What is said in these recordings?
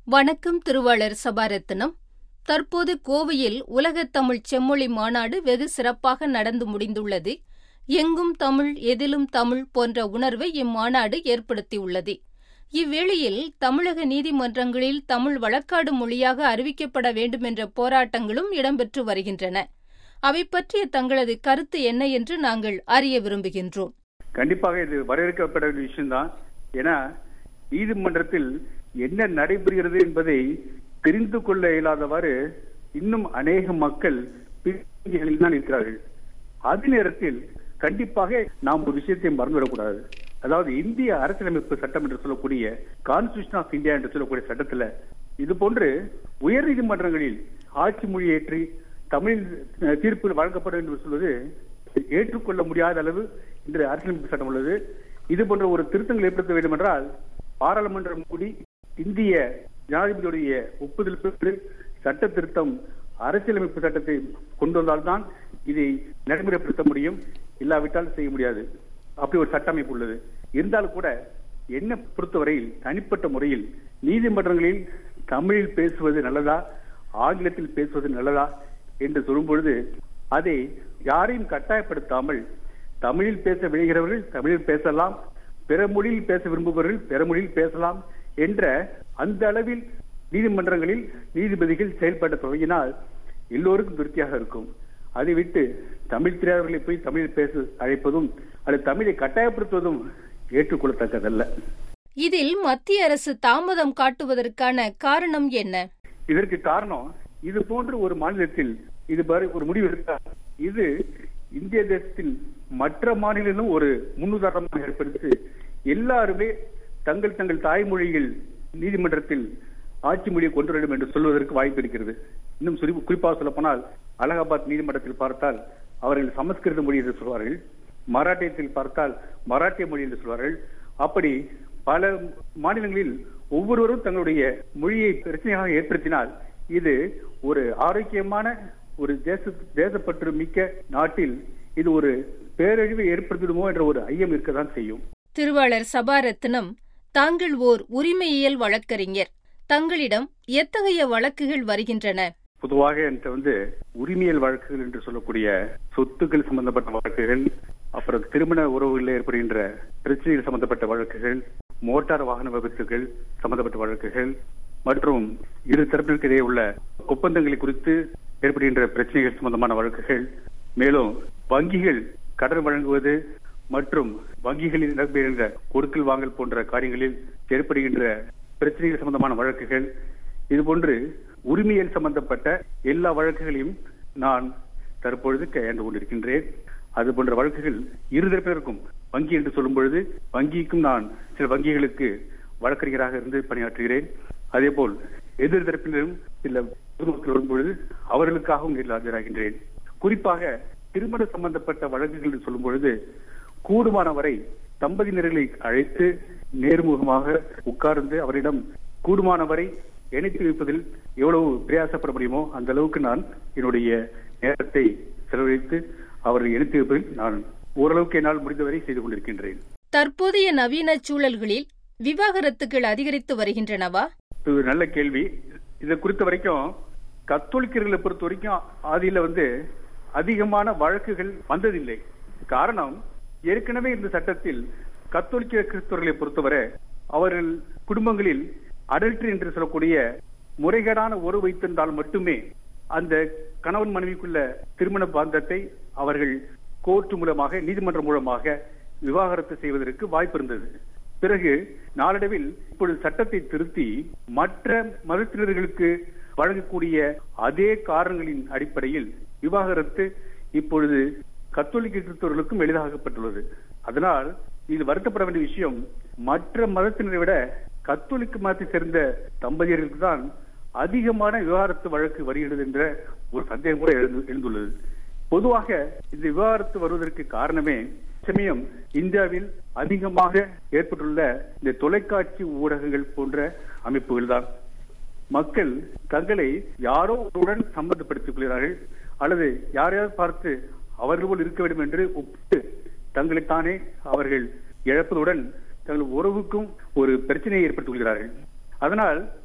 வணக்கம் திருவாளர் சபாரத்னம் தற்போது கோவையில் உலகத் தமிழ் செம்மொழி மாநாடு வெகு சிறப்பாக நடந்து முடிந்துள்ளது எங்கும் தமிழ் எதிலும் தமிழ் போன்ற உணர்வை இம்மாநாடு ஏற்படுத்தியுள்ளது இவ்வேளையில் தமிழக நீதிமன்றங்களில் தமிழ் வழக்காடு மொழியாக அறிவிக்கப்பட வேண்டுமென்ற போராட்டங்களும் இடம்பெற்று வருகின்றன அவை பற்றிய தங்களது கருத்து என்ன என்று நாங்கள் அறிய விரும்புகின்றோம் கண்டிப்பாக இது வரவேற்கப்பட வேண்டிய விஷயம்தான் ஏன்னா நீதிமன்றத்தில் என்ன நடைபெறுகிறது என்பதை தெரிந்து கொள்ள இயலாதவாறு இன்னும் அநேக மக்கள் பின்னணியில் தான் இருக்கிறார்கள் அதே நேரத்தில் கண்டிப்பாக நாம் ஒரு விஷயத்தை மறந்துவிடக்கூடாது அதாவது இந்திய அரசியலமைப்பு சட்டம் என்று சொல்லக்கூடிய கான்ஸ்டியூஷன் ஆஃப் இந்தியா என்று சொல்லக்கூடிய சட்டத்துல இது போன்று உயர் நீதிமன்றங்களில் ஆட்சி மொழியேற்றி தமிழில் தீர்ப்பு வழங்கப்படும் என்று சொல்வது ஏற்றுக்கொள்ள முடியாத அளவு இன்று அரசியலமைப்பு சட்டம் உள்ளது இது போன்ற ஒரு திருத்தங்கள் ஏற்படுத்த வேண்டும் என்றால் பாராளுமன்றம் கூடி இந்திய ஜனாதிபதியுடைய ஒப்புதல் பெற்று சட்ட திருத்தம் அரசியலமைப்பு சட்டத்தை கொண்டு வந்தால்தான் இதை நடைமுறைப்படுத்த முடியும் இல்லாவிட்டால் செய்ய முடியாது அப்படி ஒரு சட்ட அமைப்பு உள்ளது இருந்தாலும் கூட என்ன பொறுத்தவரையில் தனிப்பட்ட முறையில் நீதிமன்றங்களில் தமிழில் பேசுவது நல்லதா ஆங்கிலத்தில் பேசுவது நல்லதா என்று சொல்லும் பொழுது அதை யாரையும் கட்டாயப்படுத்தாமல் தமிழில் பேச விழைகிறவர்கள் தமிழில் பேசலாம் பிற மொழியில் பேச விரும்புபவர்கள் பிற மொழியில் பேசலாம் என்ற அந்த அளவில் நீதிமன்றங்களில் நீதிபதிகள் செயல்பட தொடங்கினால் எல்லோருக்கும் திருப்தியாக இருக்கும் அதை விட்டு தமிழ் தெரியாதவர்களை போய் தமிழில் பேச அழைப்பதும் அல்லது தமிழை கட்டாயப்படுத்துவதும் ஏற்றுக்கொள்ளத்தக்கதல்ல இதில் மத்திய அரசு தாமதம் காட்டுவதற்கான காரணம் என்ன இதற்கு காரணம் இது போன்ற ஒரு மாநிலத்தில் இது ஒரு முடிவு இருக்கா இது இந்திய தேசத்தில் மற்ற மாநிலங்களும் ஒரு முன்னுதாரணமாக ஏற்படுத்தி எல்லாருமே தங்கள் தங்கள் தாய்மொழியில் நீதிமன்றத்தில் ஆட்சி மொழியை கொண்டு வேண்டும் என்று சொல்வதற்கு வாய்ப்பு இருக்கிறது இன்னும் குறிப்பாக சொல்ல போனால் அலகாபாத் நீதிமன்றத்தில் பார்த்தால் அவர்கள் சமஸ்கிருத மொழி என்று சொல்வார்கள் மராட்டியத்தில் பார்த்தால் மராட்டிய மொழி என்று சொல்வார்கள் அப்படி பல மாநிலங்களில் ஒவ்வொருவரும் தங்களுடைய மொழியை பிரச்சனையாக ஏற்படுத்தினால் இது ஒரு ஆரோக்கியமான ஒரு தேச தேசப்பற்று மிக்க நாட்டில் இது ஒரு பேரழிவை ஏற்படுத்திடுமோ என்ற ஒரு ஐயம் இருக்கதான் செய்யும் திருவாளர் சபாரத்னம் தாங்கள் ஓர் உரிமையியல் வழக்கறிஞர் தங்களிடம் எத்தகைய வழக்குகள் வருகின்றன பொதுவாக என்கிட்ட வந்து உரிமையல் வழக்குகள் என்று சொல்லக்கூடிய சொத்துக்கள் சம்பந்தப்பட்ட வழக்குகள் அப்புறம் திருமண உறவுகளில் ஏற்படுகின்ற பிரச்சனைகள் சம்பந்தப்பட்ட வழக்குகள் மோட்டார் வாகன விபத்துகள் சம்பந்தப்பட்ட வழக்குகள் மற்றும் இரு தரப்பிற்கு இடையே உள்ள ஒப்பந்தங்களை குறித்து ஏற்படுகின்ற பிரச்சனைகள் சம்பந்தமான வழக்குகள் மேலும் வங்கிகள் கடன் வழங்குவது மற்றும் வங்கிகளில் நடைபெறுகின்ற கொடுக்கல் வாங்கல் போன்ற காரியங்களில் ஏற்படுகின்ற பிரச்சனைகள் சம்பந்தமான வழக்குகள் இதுபோன்று உரிமையல் சம்பந்தப்பட்ட எல்லா வழக்குகளையும் நான் தற்பொழுது கையாண்டு கொண்டிருக்கின்றேன் அது போன்ற வழக்குகள் இருதரப்பினருக்கும் வங்கி என்று சொல்லும் பொழுது வங்கிக்கும் நான் சில வங்கிகளுக்கு வழக்கறிஞராக இருந்து பணியாற்றுகிறேன் அதே போல் எதிர் தரப்பினரும் சில பொதுமக்கள் வரும்பொழுது அவர்களுக்காகவும் நேரில் ஆஜராகின்றேன் குறிப்பாக திருமண சம்பந்தப்பட்ட வழக்குகள் என்று சொல்லும் பொழுது கூடுமான வரை தம்பதியினர்களை அழைத்து நேர்முகமாக உட்கார்ந்து அவரிடம் கூடுமான வரை இணைத்து வைப்பதில் எவ்வளவு பிரயாசப்பட முடியுமோ அந்த அளவுக்கு நான் என்னுடைய நேரத்தை செலவழித்து அவரை இணைத்து வைப்பதில் நான் ஓரளவுக்கு என்னால் முடிந்தவரை செய்து கொண்டிருக்கின்றேன் தற்போதைய நவீன சூழல்களில் விவாகரத்துகள் அதிகரித்து வருகின்றனவா இது நல்ல கேள்வி இதை குறித்த வரைக்கும் கத்தோலிக்கர்களை பொறுத்த வரைக்கும் ஆதியில வந்து அதிகமான வழக்குகள் வந்ததில்லை காரணம் ஏற்கனவே இந்த சட்டத்தில் கத்தோலிக்க கிறிஸ்தவர்களை பொறுத்தவரை அவர்கள் குடும்பங்களில் அடல்ட்ரி என்று சொல்லக்கூடிய முறைகேடான உறவு வைத்திருந்தால் மட்டுமே அந்த கணவன் மனைவிக்குள்ள திருமண பாந்தத்தை அவர்கள் கோர்ட் மூலமாக நீதிமன்றம் மூலமாக விவாகரத்து செய்வதற்கு வாய்ப்பு இருந்தது பிறகு நாளடைவில் இப்பொழுது சட்டத்தை திருத்தி மற்ற மதத்தினர்களுக்கு வழங்கக்கூடிய அதே காரணங்களின் அடிப்படையில் விவாகரத்து இப்பொழுது கத்தோலிக்க கிறிஸ்தவர்களுக்கும் எளிதாக்கப்பட்டுள்ளது அதனால் இது வருத்தப்பட வேண்டிய விஷயம் மற்ற மதத்தினரை விட கத்தோலிக்க மதத்தை சேர்ந்த தம்பதியர்களுக்கு தான் அதிகமான விவாகரத்து வழக்கு வருகிறது என்ற ஒரு சந்தேகம் கூட எழுந்துள்ளது பொதுவாக இந்த விவாகரத்து வருவதற்கு காரணமே சமயம் இந்தியாவில் அதிகமாக ஏற்பட்டுள்ள இந்த தொலைக்காட்சி ஊடகங்கள் போன்ற அமைப்புகள் தான் மக்கள் தங்களை யாரோ ஒருவருடன் சம்பந்தப்படுத்திக் கொள்கிறார்கள் அல்லது யாரையாவது பார்த்து அவர்கள் போல் இருக்க வேண்டும் என்று ஒப்பிட்டு தங்களைத்தானே அவர்கள் இழப்பதுடன் தங்கள் உறவுக்கும் ஒரு பிரச்சனையை ஏற்படுத்திக் கொள்கிறார்கள் அதனால்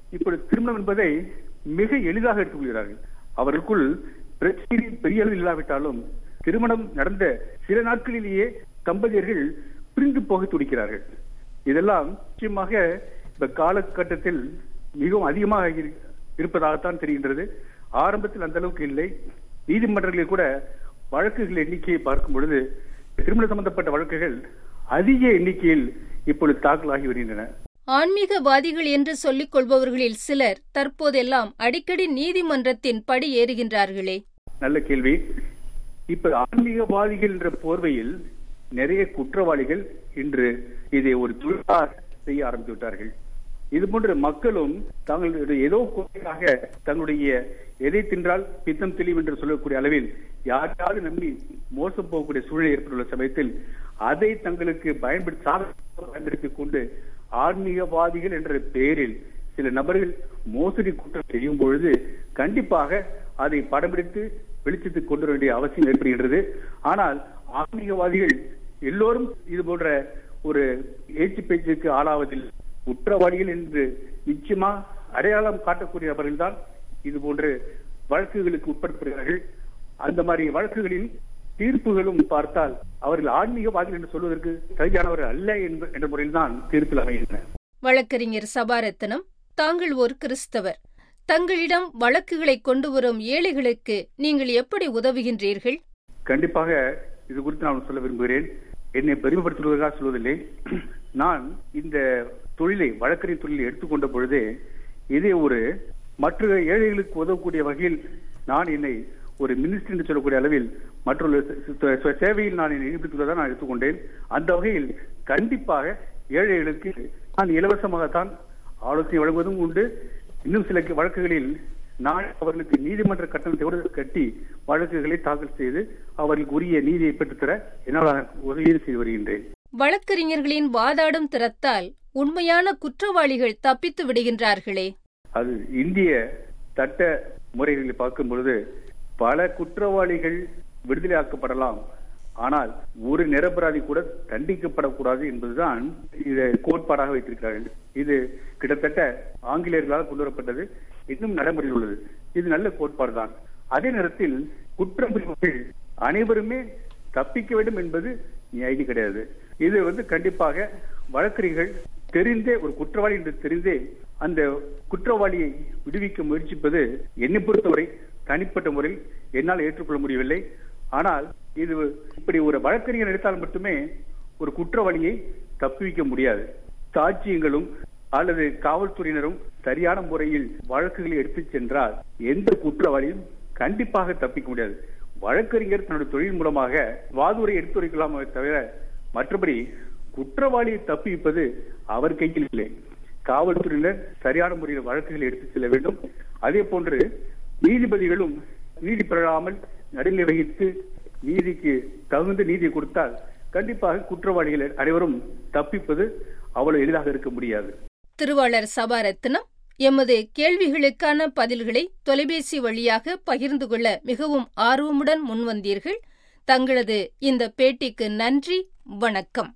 இப்பொழுது திருமணம் என்பதை மிக எளிதாக எடுத்துக்கொள்கிறார்கள் அவர்களுக்குள் பிரச்சனை பெரிய அளவில் இல்லாவிட்டாலும் திருமணம் நடந்த சில நாட்களிலேயே தம்பதியர்கள் பிரிந்து போக துடிக்கிறார்கள் இதெல்லாம் நிச்சயமாக இந்த காலகட்டத்தில் மிகவும் அதிகமாக இரு- இருப்பதாகத்தான் தெரிகின்றது ஆரம்பத்தில் அந்த அளவுக்கு இல்லை நீதிமன்றங்களில் கூட வழக்குகள் எண்ணிக்கையை பார்க்கும் பொழுது திருமண சம்பந்தப்பட்ட வழக்குகள் அதிக எண்ணிக்கையில் இப்பொழுது தாக்கலாகி வருகின்றன ஆன்மீகவாதிகள் என்று சொல்லிக் கொள்பவர்களில் சிலர் தற்போதெல்லாம் அடிக்கடி நீதிமன்றத்தின் படி ஏறுகின்றார்களே நல்ல கேள்வி இப்ப ஆன்மீகவாதிகள் என்ற போர்வையில் நிறைய குற்றவாளிகள் இன்று இதை ஒரு தொழிலாக செய்ய ஆரம்பித்து விட்டார்கள் இது போன்ற மக்களும் தங்களுடைய ஏதோ குறையாக தங்களுடைய எதை தின்றால் பித்தம் தெளிவு என்று சொல்லக்கூடிய அளவில் யாராவது நம்பி மோசம் போகக்கூடிய சூழ்நிலை ஏற்பட்டுள்ள சமயத்தில் அதை தங்களுக்கு பயன்படுத்தி சாதகமாக பயன்படுத்திக் கொண்டு ஆன்மீகவாதிகள் என்ற பெயரில் சில நபர்கள் மோசடி குற்றம் செய்யும் பொழுது கண்டிப்பாக அதை படம் பிடித்து வெளிச்சத்துக்கு கொண்டு வர வேண்டிய அவசியம் ஏற்படுகின்றது ஆனால் ஆன்மீகவாதிகள் எல்லோரும் இது போன்ற ஒரு ஏச்சு பேச்சுக்கு ஆளாவதில் குற்றவாளிகள் என்று நிச்சயமா அடையாளம் காட்டக்கூடிய நபர்கள் தான் இது போன்ற வழக்குகளுக்கு உட்படுத்துகிறார்கள் அந்த மாதிரி வழக்குகளில் தீர்ப்புகளும் பார்த்தால் அவர்கள் ஆன்மீகவாதிகள் என்று சொல்வதற்கு தகுதியானவர்கள் அல்ல என்ப- என்ற முறையில் தான் தீர்ப்பில் அமைகின்றன வழக்கறிஞர் சபாரத்னம் தாங்கள் ஒரு கிறிஸ்தவர் தங்களிடம் வழக்குகளை கொண்டு வரும் ஏழைகளுக்கு நீங்கள் எப்படி உதவுகின்றீர்கள் கண்டிப்பாக இது குறித்து நான் சொல்ல விரும்புகிறேன் என்னை பெருமைப்படுத்துவதற்காக சொல்வதில்லை நான் இந்த தொழிலை வழக்கறிஞர் தொழிலை எடுத்துக்கொண்ட பொழுதே இதே ஒரு மற்ற ஏழைகளுக்கு உதவக்கூடிய வகையில் நான் என்னை ஒரு மினிஸ்டர் என்று சொல்லக்கூடிய அளவில் மற்றொரு ச- ச- சேவையில் நான் என்னை ஈடுபடுத்துவதாக நான் எடுத்துக்கொண்டேன் அந்த வகையில் கண்டிப்பாக ஏழைகளுக்கு நான் இலவசமாகத்தான் ஆலோசனை வழங்குவதும் உண்டு இன்னும் சில வழக்குகளில் நான் அவர்களுக்கு நீதிமன்ற கட்டணத்தை கூட கட்டி வழக்குகளை தாக்கல் செய்து அவர்களுக்கு உரிய நீதியை பெற்றுத்தர என்னால் உதவி செய்து வருகின்றேன் வழக்கறிஞர்களின் வாதாடும் திறத்தால் உண்மையான குற்றவாளிகள் தப்பித்து விடுகின்றார்களே அது இந்திய சட்ட முறைகளை பார்க்கும் பொழுது பல குற்றவாளிகள் விடுதலையாக்கப்படலாம் ஆனால் ஒரு நிரபராதி கூட தண்டிக்கப்படக்கூடாது என்பதுதான் இதை கோட்பாடாக வைத்திருக்கிறார்கள் இது கிட்டத்தட்ட ஆங்கிலேயர்களால் கொண்டு வரப்பட்டது இன்னும் நடைமுறையில் உள்ளது இது நல்ல கோட்பாடு தான் அதே நேரத்தில் குற்றம் புரிபவர்கள் அனைவருமே தப்பிக்க வேண்டும் என்பது நியாயம் கிடையாது இது வந்து கண்டிப்பாக வழக்கறிஞர்கள் தெரிந்தே ஒரு குற்றவாளி என்று தெரிந்தே அந்த குற்றவாளியை விடுவிக்க முயற்சிப்பது என்னை பொறுத்தவரை தனிப்பட்ட முறையில் என்னால் ஏற்றுக்கொள்ள முடியவில்லை ஆனால் இது இப்படி ஒரு வழக்கறிஞர் எடுத்தால் மட்டுமே ஒரு குற்றவாளியை தப்புவிக்க முடியாது சாட்சியங்களும் அல்லது காவல்துறையினரும் சரியான முறையில் வழக்குகளை எடுத்துச் சென்றால் எந்த குற்றவாளியும் கண்டிப்பாக தப்பிக்க முடியாது வழக்கறிஞர் தன்னுடைய தொழில் மூலமாக வாதுரை எடுத்துரைக்கலாமே தவிர மற்றபடி குற்றவாளியை தப்பிப்பது அவர் கையில் இல்லை காவல்துறையினர் சரியான முறையில் வழக்குகளை எடுத்து செல்ல வேண்டும் அதே போன்று நீதிபதிகளும் நீதி பெறாமல் நடுநிலை வகித்து நீதிக்கு தகுந்த நீதி கொடுத்தால் கண்டிப்பாக குற்றவாளிகள் அனைவரும் தப்பிப்பது அவ்வளவு எளிதாக இருக்க முடியாது திருவாளர் சபாரத்னம் எமது கேள்விகளுக்கான பதில்களை தொலைபேசி வழியாக பகிர்ந்து கொள்ள மிகவும் ஆர்வமுடன் முன்வந்தீர்கள் தங்களது இந்த பேட்டிக்கு நன்றி வணக்கம்